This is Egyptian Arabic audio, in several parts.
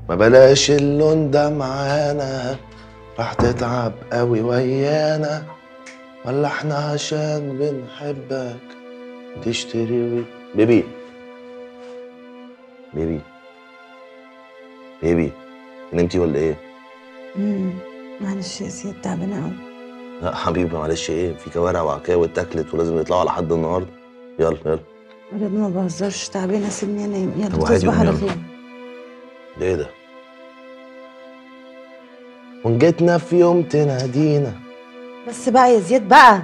ما بلاش اللون ده معانا راح تتعب قوي ويانا ولا احنا عشان بنحبك تشتري وي- بيبي بيبي بيبي نمتي ولا ايه؟ امم معلش يا سيد تعبانه قوي لا حبيبي معلش ايه في كوارع وعكاوي اتاكلت ولازم يطلعوا على حد النهارده يلا يلا بجد ما بهزرش تعبانه سيبني انام طب يلا وعادي تصبح على يلا. خير ده ايه ده؟ ونجيتنا في يوم تنادينا بس بقى يا زياد بقى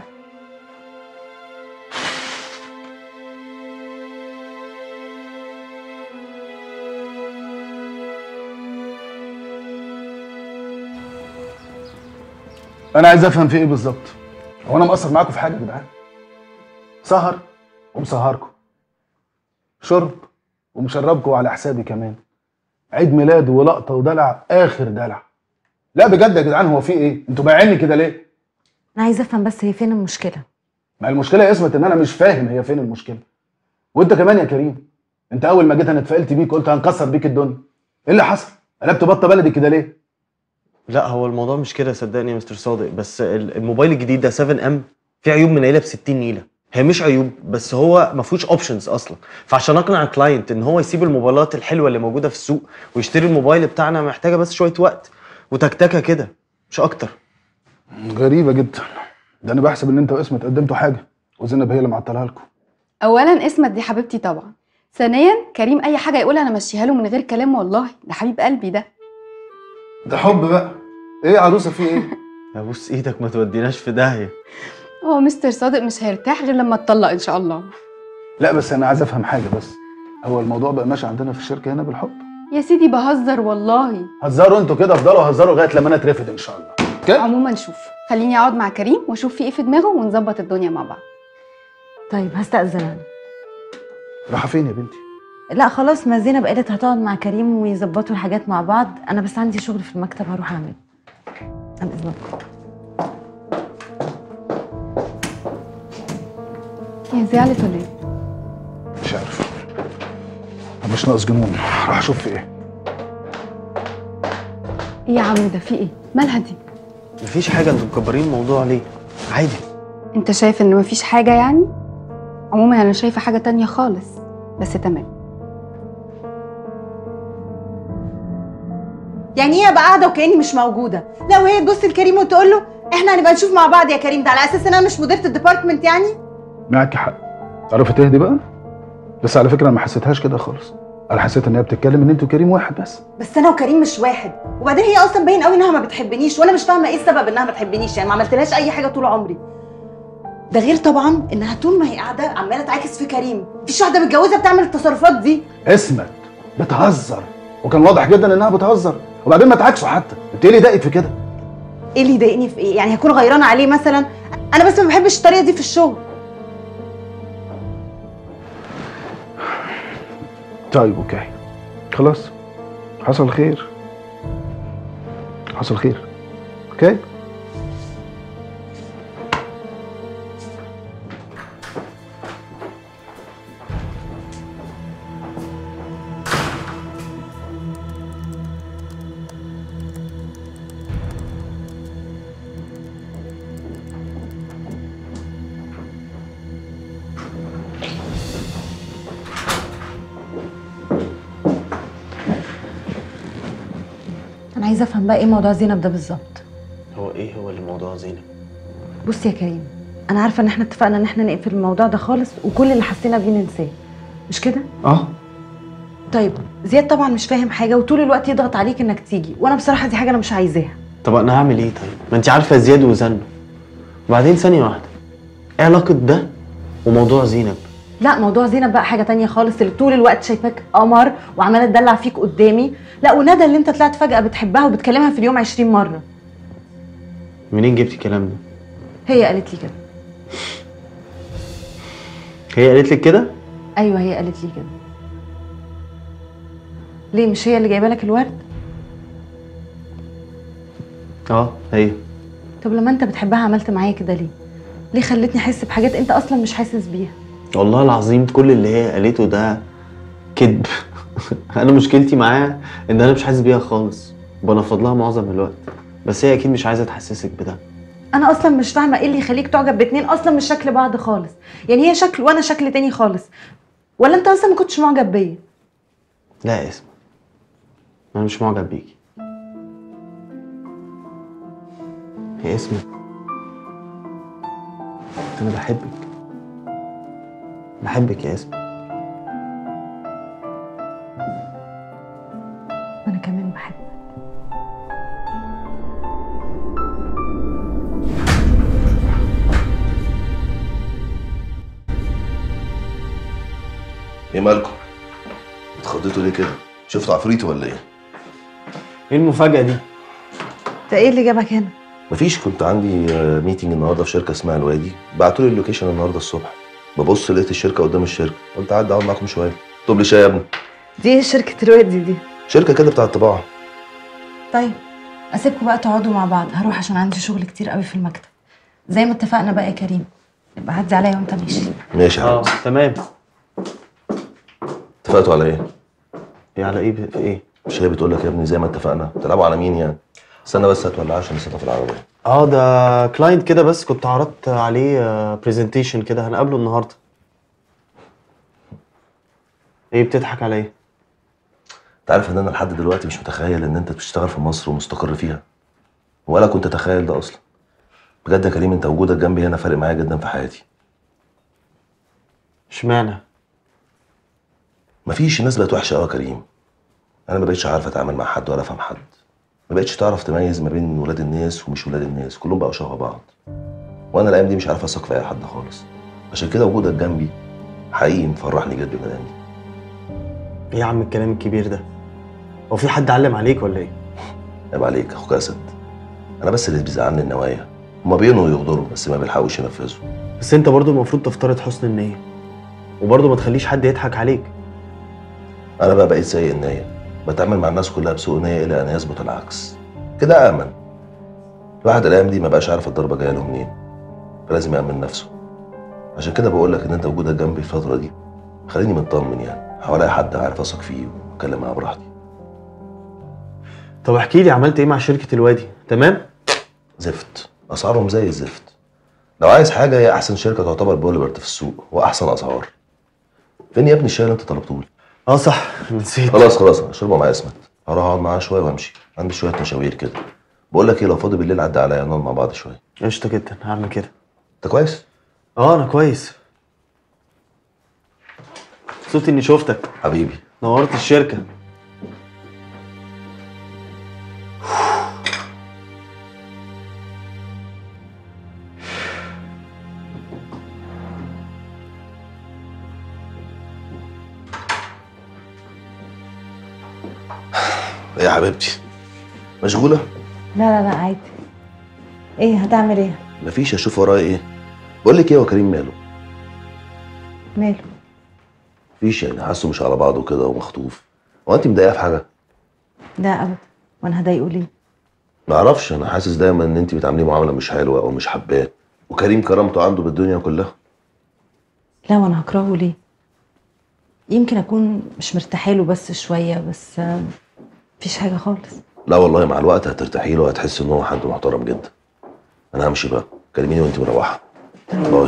انا عايز افهم في ايه بالظبط هو انا مقصر معاكم في حاجه يا جدعان سهر ومسهركم شرب ومشربكم على حسابي كمان عيد ميلاد ولقطه ودلع اخر دلع لا بجد يا جدعان هو في ايه انتوا بايعيني كده ليه انا عايزه افهم بس هي فين المشكله ما المشكله يا اسمت ان انا مش فاهم هي فين المشكله وانت كمان يا كريم انت اول ما جيت انا اتفائلت بيك قلت هنكسر بيك الدنيا ايه اللي حصل قلبت بطه بلدي كده ليه لا هو الموضوع مش كده صدقني يا مستر صادق بس ال- الموبايل الجديد ده 7 ام فيه عيوب منيله ب 60 نيله هي مش عيوب بس هو ما فيهوش اوبشنز اصلا فعشان اقنع الكلاينت ان هو يسيب الموبايلات الحلوه اللي موجوده في السوق ويشتري الموبايل بتاعنا محتاجه بس شويه وقت وتكتكه كده مش اكتر غريبه جدا ده انا بحسب ان انت واسمت قدمتوا حاجه وزينب هي اللي معطلها لكم اولا اسمت دي حبيبتي طبعا ثانيا كريم اي حاجه يقولها انا ماشيها له من غير كلام والله ده حبيب قلبي ده ده حب بقى ايه يا عروسه في ايه يا بص ايدك ما توديناش في داهيه هو مستر صادق مش هيرتاح غير لما اتطلق ان شاء الله لا بس انا عايز افهم حاجه بس هو الموضوع بقى ماشي عندنا في الشركه هنا بالحب يا سيدي بهزر والله هزروا انتوا كده افضلوا هزروا لغايه لما انا اترفد ان شاء الله اوكي عموما شوف خليني اقعد مع كريم واشوف في ايه في دماغه ونظبط الدنيا مع بعض طيب هستأذن انا رايحه فين يا بنتي لا خلاص ما زينب قالت هتقعد مع كريم ويظبطوا الحاجات مع بعض انا بس عندي شغل في المكتب هروح اعمل عن اذنكم هي زعلت ولا ايه مش عارف أنا مش ناقص جنون راح اشوف في ايه ايه يا عم ده في ايه مالها دي مفيش حاجه انتوا مكبرين الموضوع ليه عادي انت شايف ان مفيش حاجه يعني عموما انا شايفه حاجه تانية خالص بس تمام يعني ايه ابقى قاعده وكاني مش موجوده لا وهي تبص لكريم وتقول له احنا هنبقى نشوف مع بعض يا كريم ده على اساس ان انا مش مديره الديبارتمنت يعني معاك حق تعرفي تهدي بقى بس على فكره انا ما حسيتهاش كده خالص انا حسيت ان هي بتتكلم ان انتوا كريم واحد بس بس انا وكريم مش واحد وبعدين هي اصلا باين قوي انها ما بتحبنيش وانا مش فاهمه ايه السبب انها ما تحبنيش يعني ما عملتلهاش اي حاجه طول عمري ده غير طبعا انها طول ما هي قاعده عماله تعاكس في كريم مفيش واحده متجوزه بتعمل التصرفات دي اسمت بتهزر وكان واضح جدا انها بتهزر وبعدين ما تعاكسوا حتى انت ايه اللي ضايقك في كده ايه اللي يضايقني في ايه يعني هكون غيرانه عليه مثلا انا بس ما بحبش الطريقه دي في الشغل طيب اوكي خلاص حصل خير حصل خير اوكي انا عايزه افهم بقى ايه موضوع زينب ده بالظبط هو ايه هو اللي موضوع زينب بص يا كريم انا عارفه ان احنا اتفقنا ان احنا نقفل الموضوع ده خالص وكل اللي حسينا بيه ننساه مش كده اه طيب زياد طبعا مش فاهم حاجه وطول الوقت يضغط عليك انك تيجي وانا بصراحه دي حاجه انا مش عايزاها طب انا هعمل ايه طيب ما انت عارفه زياد وزنه وبعدين ثانيه واحده ايه علاقه ده وموضوع زينب لا موضوع زينب بقى حاجه تانية خالص اللي طول الوقت شايفاك قمر وعماله تدلع فيك قدامي لا وندى اللي انت طلعت فجاه بتحبها وبتكلمها في اليوم 20 مره منين جبتي الكلام ده هي قالت لي كده هي قالت لك كده ايوه هي قالت لي كده ليه مش هي اللي جايبه لك الورد اه هي طب لما انت بتحبها عملت معايا كده ليه ليه خلتني احس بحاجات انت اصلا مش حاسس بيها والله العظيم كل اللي هي قالته ده كذب انا مشكلتي معاها ان انا مش حاسس بيها خالص بنفض لها معظم الوقت بس هي اكيد مش عايزه تحسسك بده انا اصلا مش فاهمه ايه اللي يخليك تعجب باتنين اصلا مش شكل بعض خالص يعني هي شكل وانا شكل تاني خالص ولا انت اصلا ما كنتش معجب بيا لا يا اسم انا مش معجب بيكي يا اسم انا بحبك بحبك يا اسم انا كمان بحبك ايه مالكم؟ اتخضيتوا ليه كده؟ شفتوا عفريتي ولا ايه؟ ايه المفاجاه دي ده ايه اللي جابك هنا مفيش كنت عندي آه، ميتنج النهارده في شركه اسمها الوادي بعتوا لي اللوكيشن النهارده الصبح ببص لقيت الشركه قدام الشركه قلت اعدي اقعد معاكم شويه طب لي شاي يا ابني دي شركه الوادي دي شركه كده بتاعت طباعه طيب اسيبكم بقى تقعدوا مع بعض هروح عشان عندي شغل كتير قوي في المكتب زي ما اتفقنا بقى يا كريم يبقى عدي عليا وانت ماشي ماشي يا اه حبيبي تمام اتفقتوا على ايه؟ ايه على ايه في ايه مش هي بتقول لك يا ابني زي ما اتفقنا تلعبوا على مين يعني؟ استنى بس هتولع عشان نسيبها في العربيه اه ده كلاينت كده بس كنت عرضت عليه برزنتيشن كده هنقابله النهارده ايه بتضحك على ايه انت عارف ان انا لحد دلوقتي مش متخيل ان انت بتشتغل في مصر ومستقر فيها ولا كنت اتخيل ده اصلا بجد يا كريم انت وجودك جنبي هنا فارق معايا جدا في حياتي اشمعنى مفيش الناس بقت وحشه قوي يا كريم انا ما بقتش عارف اتعامل مع حد ولا افهم حد ما بقتش تعرف تميز ما بين ولاد الناس ومش ولاد الناس كلهم بقوا شبه بعض وانا الايام دي مش عارف اثق في اي حد خالص عشان كده وجودك جنبي حقيقي مفرحني جدا الايام دي ايه يا عم الكلام الكبير ده هو في حد علم عليك ولا ايه عيب عليك اخوك اسد انا بس اللي بيزعلني النوايا هما بينوا يغدروا بس ما بيلحقوش ينفذوا بس انت برضو المفروض تفترض حسن النيه وبرضو ما تخليش حد يضحك عليك انا بقى بقيت سيء النية بتعامل مع الناس كلها بسوء نية الى ان يثبت العكس كده امن الواحد الايام دي ما بقاش عارف الضربه جايه له منين فلازم يامن نفسه عشان كده بقول لك ان انت وجودك جنبي الفتره دي خليني مطمن يعني حواليا حد عارف اثق فيه واتكلم معاه براحتي طب احكي لي عملت ايه مع شركه الوادي تمام زفت اسعارهم زي الزفت لو عايز حاجه هي احسن شركه تعتبر بوليبرت في السوق واحسن اسعار فين يا ابني الشاي اللي انت طلبته لي اه صح نسيت خلاص خلاص اشربها مع اسمت هروح اقعد معاه شويه وامشي عندي شويه مشاوير كده بقول لك ايه لو فاضي بالليل عدى عليا نقعد مع بعض شويه قشطه جدا هعمل كده انت كويس اه انا كويس مبسوط اني شفتك حبيبي نورت الشركه ايه يا حبيبتي مشغوله لا لا لا عادي ايه هتعمل ايه مفيش اشوف ورايا ايه بقول لك ايه هو كريم ماله ماله مفيش يعني حاسه مش على بعضه كده ومخطوف هو انت مضايقه في حاجه لا ابدا وانا هضايقه ليه ما اعرفش انا حاسس دايما ان انت بتعامليه معامله مش حلوه او مش حباه وكريم كرامته عنده بالدنيا كلها لا وانا هكرهه ليه يمكن اكون مش مرتاحه له بس شويه بس آه، مفيش حاجه خالص لا والله مع الوقت هترتاحي له وهتحس ان هو حد محترم جدا انا همشي بقى كلميني وانت مروحه باي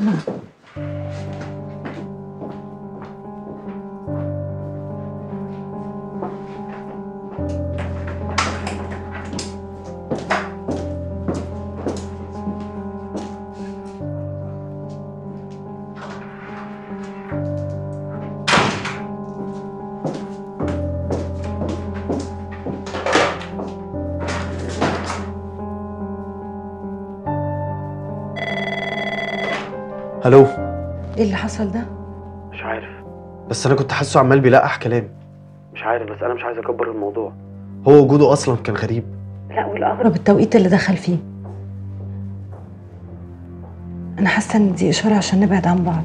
الو ايه اللي حصل ده مش عارف بس انا كنت حاسه عمال بيلقح كلام مش عارف بس انا مش عايز اكبر الموضوع هو وجوده اصلا كان غريب لا والاغرب التوقيت اللي دخل فيه انا حاسه ان دي اشاره عشان نبعد عن بعض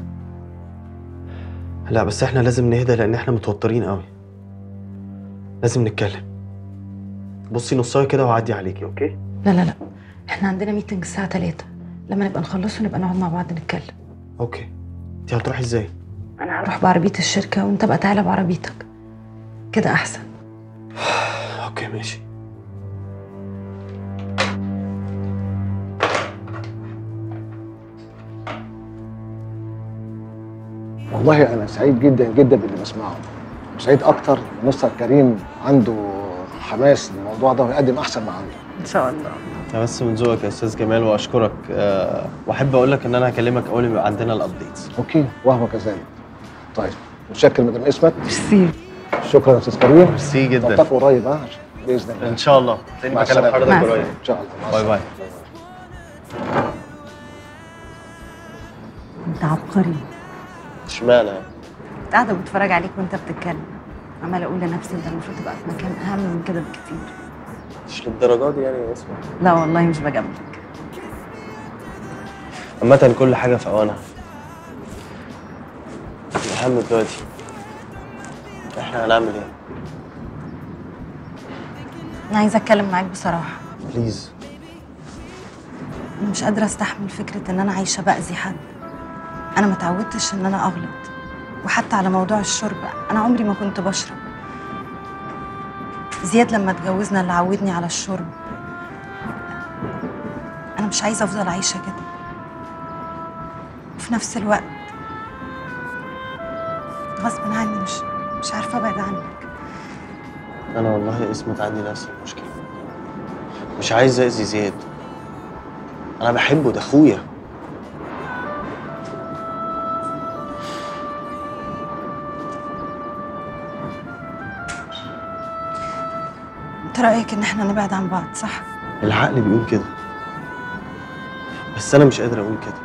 لا بس احنا لازم نهدى لان احنا متوترين قوي لازم نتكلم بصي نصايه كده وعدي عليكي اوكي لا لا لا احنا عندنا ميتنج الساعه 3 لما نبقى نخلصه نبقى نقعد مع بعض نتكلم اوكي انت هتروحي ازاي انا هروح بعربيه الشركه وانت بقى تعالى بعربيتك كده احسن اوكي ماشي والله انا سعيد جدا جدا باللي بسمعه سعيد اكتر إن مستر كريم عنده حماس للموضوع ده ويقدم احسن ما عنده ان شاء الله انت بس من ذوقك يا استاذ جمال واشكرك أه واحب اقول لك ان انا هكلمك اول ما يبقى عندنا الابديتس اوكي وهو كذلك طيب متشكر مدام اسمت ميرسي شكرا يا استاذ كريم ميرسي جدا نلتقي قريب ها باذن الله ان شاء الله تلاقيني مع بكلم السلامة. حضرتك مع قريب ان شاء الله مع باي باي انت عبقري اشمعنى كنت قاعده بتفرج عليك وانت بتتكلم عماله اقول لنفسي انت المفروض تبقى في مكان اهم من كده بكتير مش للدرجه دي يعني يا اسمع لا والله مش بجاملك عامة كل حاجة في أوانها الأهم دلوقتي إحنا هنعمل إيه؟ انا عايزه اتكلم معاك بصراحه بليز انا مش قادره استحمل فكره ان انا عايشه باذي حد انا ما اتعودتش ان انا اغلط وحتى على موضوع الشرب انا عمري ما كنت بشرب زياد لما اتجوزنا اللي عودني على الشرب انا مش عايزه افضل عايشه كده وفي نفس الوقت غصب عني مش مش عارفه ابعد عنك أنا والله اسمت عندي نفس المشكلة مش عايز أذي زياد أنا بحبه ده أخويا انت رايك ان احنا نبعد عن بعض صح العقل بيقول كده بس أنا مش قادر أقول كده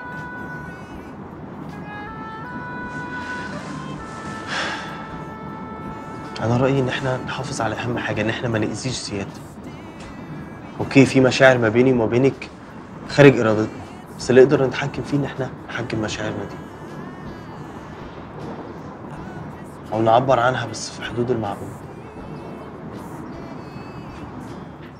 أنا رأيي إن إحنا نحافظ على أهم حاجة إن إحنا ما نأذيش زياد أوكي في مشاعر ما بيني وما بينك خارج إرادتنا بس اللي نقدر نتحكم فيه إن إحنا نحكم مشاعرنا دي أو نعبر عنها بس في حدود المعقول